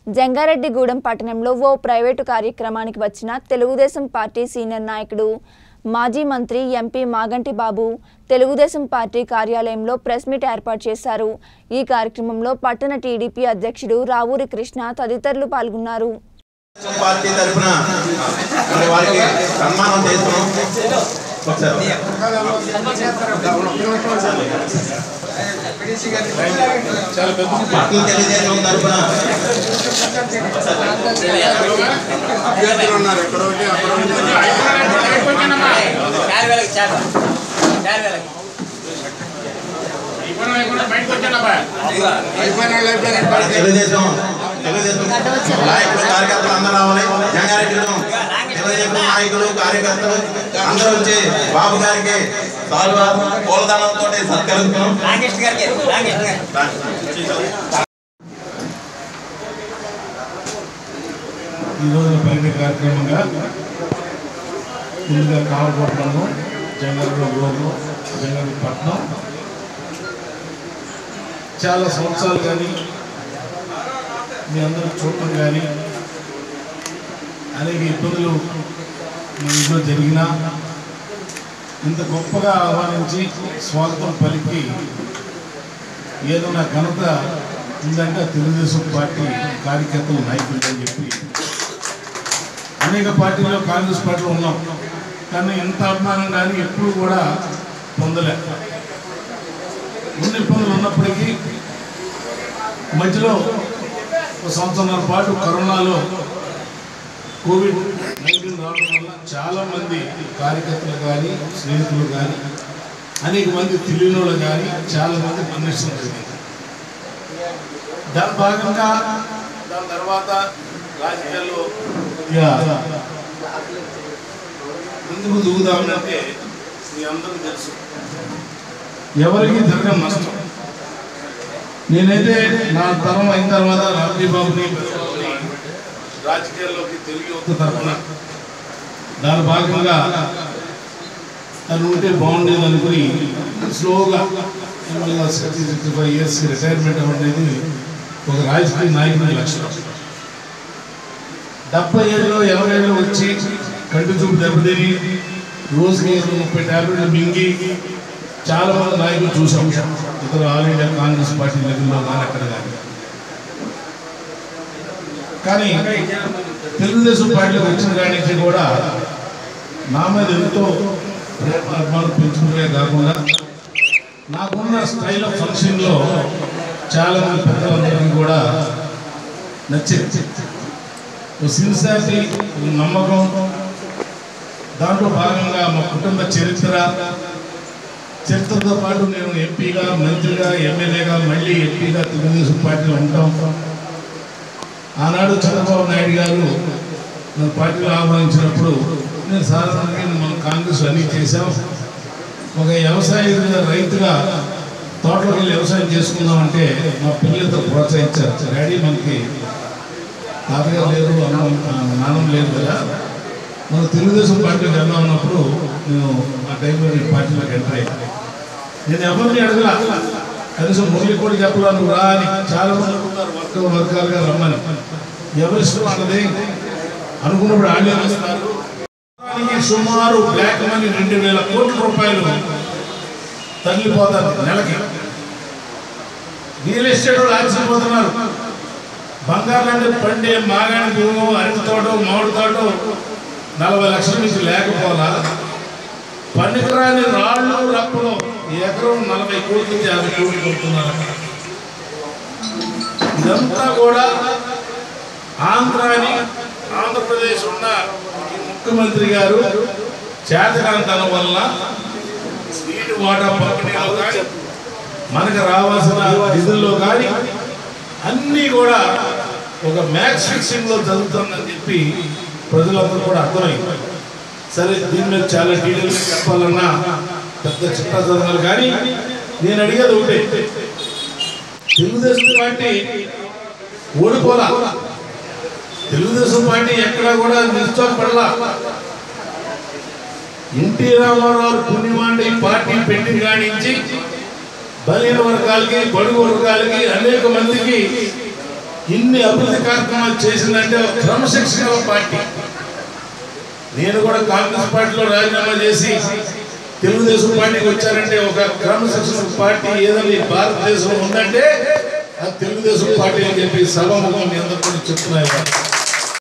జంగారెడ్డిగూడెం పట్టణంలో ఓ ప్రైవేటు కార్యక్రమానికి వచ్చిన తెలుగుదేశం పార్టీ సీనియర్ నాయకుడు మాజీ మంత్రి ఎంపీ మాగంటి బాబు తెలుగుదేశం పార్టీ కార్యాలయంలో ప్రెస్ మీట్ ఏర్పాటు చేశారు ఈ కార్యక్రమంలో పట్టణ టీడీపీ అధ్యక్షుడు రావూరి కృష్ణ తదితరులు పాల్గొన్నారు తెలుగుదేశం పార్టీ తరఫున మరి వారికి సన్మానం చేస్తున్నాం ఒకసారి పార్టీ తెలుగుదేశం తరఫున తెలుగుదేశం తెలుగుదేశం నాయకులు కార్యకర్తలు అందరూ రావాలి జంగారెడ్డిలో తెలుగుదేశం నాయకులు కార్యకర్తలు అందరూ వచ్చి బాబు గారికి సాల్వ పూలదండంతో సత్కరిస్తున్నాం రాకేష్ గారికి రాకేష్ గారు ఈరోజు పరిణి కార్యక్రమంగా ముందుగా కావలపట్నంలో జంగారెడ్డి రోడ్లో జంగారెడ్డి పట్నం చాలా సంవత్సరాలు కానీ మీ అందరూ చూడటం కానీ అనేక ఇబ్బందులు మీ ఇంట్లో జరిగినా ఇంత గొప్పగా ఆహ్వానించి స్వాగతం పలికి ఏదైనా ఘనత ఉందంటే ఆ తెలుగుదేశం పార్టీ కార్యకర్తలు నాయకులు అని చెప్పి అనేక పార్టీల్లో కాంగ్రెస్ పార్టీలో ఉన్నాం కానీ ఇంత అభిమానం కానీ ఎప్పుడు కూడా పొందలే ఉన్న ఇబ్బందులు ఉన్నప్పటికీ మధ్యలో ఒక సంవత్సరాల పాటు కరోనాలో కోవిడ్ నైన్టీన్ రావడం వల్ల చాలా మంది కార్యకర్తలు కానీ స్నేహితులు కానీ అనేక మంది తెలియని వాళ్ళు కానీ చాలా మంది మరణించడం జరిగింది దాని భాగంగా దాని తర్వాత రాజకీయాల్లో ఇక ముందుకు దిగుదామనంటే మీ అందరూ తెలుసు ఎవరికి జరగని నష్టం నేనైతే నా తరం అయిన తర్వాత రాజీ బాబుని పెద్దబాబుని రాజకీయాల్లోకి తెలుగు యువత తరఫున దాని భాగంగా తను ఉంటే బాగుండేది అనుకుని స్లోగా sixty sixty five years retirement అనేది ఒక రాజకీయ నాయకుడి లక్షణం డెబ్బై ఏళ్ళలో ఎనభై ఏళ్ళు వచ్చి కంటి చూపు దెబ్బతిని రోజుకి ముప్పై టాబ్లెట్లు మింగి చాలా మంది నాయకులు చూసాం ఇతర ఆల్ ఇండియా కాంగ్రెస్ పార్టీ లెవెల్లో కానీ అక్కడ కానీ కానీ తెలుగుదేశం పార్టీలోకి వచ్చిన కాడి నుంచి కూడా నా మీద ఎంతో ప్రేమ అభిమానం పెంచుకునే కాకుండా నాకున్న స్టైల్ ఆఫ్ ఫంక్షన్లో చాలా మంది పెద్దలందరికీ కూడా నచ్చింది సిన్సియారిటీ నమ్మకం దాంట్లో భాగంగా మా కుటుంబ చరిత్ర చరిత్రతో పాటు నేను ఎంపీగా మంత్రిగా ఎమ్మెల్యేగా మళ్ళీ ఎంపీగా తెలుగుదేశం పార్టీలో ఉంటాం ఆనాడు చంద్రబాబు నాయుడు గారు నన్ను పార్టీలో ఆహ్వానించినప్పుడు నేను సాధారణంగా మన కాంగ్రెస్ అన్నీ చేశాం ఒక వ్యవసాయ రైతుగా తోటలోకి వెళ్ళి వ్యవసాయం చేసుకుందామంటే మా పిల్లలతో ప్రోత్సహించారు డాడీ మనకి తాతగారు లేరు అమ్మ నాన్నం లేదు కదా మన తెలుగుదేశం పార్టీకి వెళ్దాం అన్నప్పుడు నేను ఆ టైంలో ఈ పార్టీలోకి ఎంటర్ అయ్యాను నేను ఎవరిని అడగల కనీసం మురళి కూడా చెప్పలా నువ్వు రా అని చాలా మంది అనుకున్నారు వర్గ వర్గాలుగా రమ్మని ఎవరిష్టం అన్నది అనుకున్నప్పుడు ఆడే వస్తున్నారు దానికి సుమారు బ్లాక్ మనీ రెండు వేల కోట్ల రూపాయలు తగిలిపోతారు నెలకి రియల్ ఎస్టేట్ వాళ్ళు ఆశ్చర్యపోతున్నారు బంగారు అంటే పండే మాగాణి భూము అరటి తోట మామిడి తోట నలభై లక్షల నుంచి లేకపోలా పనికిరాని రాళ్ళు రప్పలు ఎకరం నలభై కోట్ల నుంచి యాభై కోట్లు కొడుతున్నారు ఇదంతా కూడా ఆంధ్రాని ఆంధ్రప్రదేశ్ ఉన్న ఈ ముఖ్యమంత్రి గారు చేతకాంతనం వల్ల నీటి వాటా పంపిణీలో కానీ మనకు రావాల్సిన నిధుల్లో కానీ అన్నీ కూడా ఒక మ్యాచ్ ఫిక్సింగ్ లో జరుగుతుందని చెప్పి ప్రజలందరూ కూడా అర్థమైంది సరే దీని మీద చాలా డీటెయిల్స్ చెప్పాలన్నా పెద్ద చిట్టా చదవాలి కానీ నేను అడిగేది ఒకటే తెలుగుదేశం పార్టీ ఓడిపోలా తెలుగుదేశం పార్టీ ఎక్కడా కూడా నిరుత్సాహపడలా ఎన్టీ రామారావు పుణ్యమాండి పార్టీ పెళ్లి కానించి బలహీన వర్గాలకి బడుగు వర్గాలకి అనేక మందికి ఇన్ని అభివృద్ధి కార్యక్రమాలు చేసిందంటే ఒక క్రమశిక్షణ గల పార్టీ నేను కూడా కాంగ్రెస్ పార్టీలో రాజీనామా చేసి తెలుగుదేశం పార్టీకి వచ్చారంటే ఒక క్రమశిక్షణ పార్టీ ఏదైనా ఈ భారతదేశంలో ఉందంటే అది తెలుగుదేశం పార్టీ అని చెప్పి సభాముఖం మీ అందరూ కూడా చెప్తున్నాయి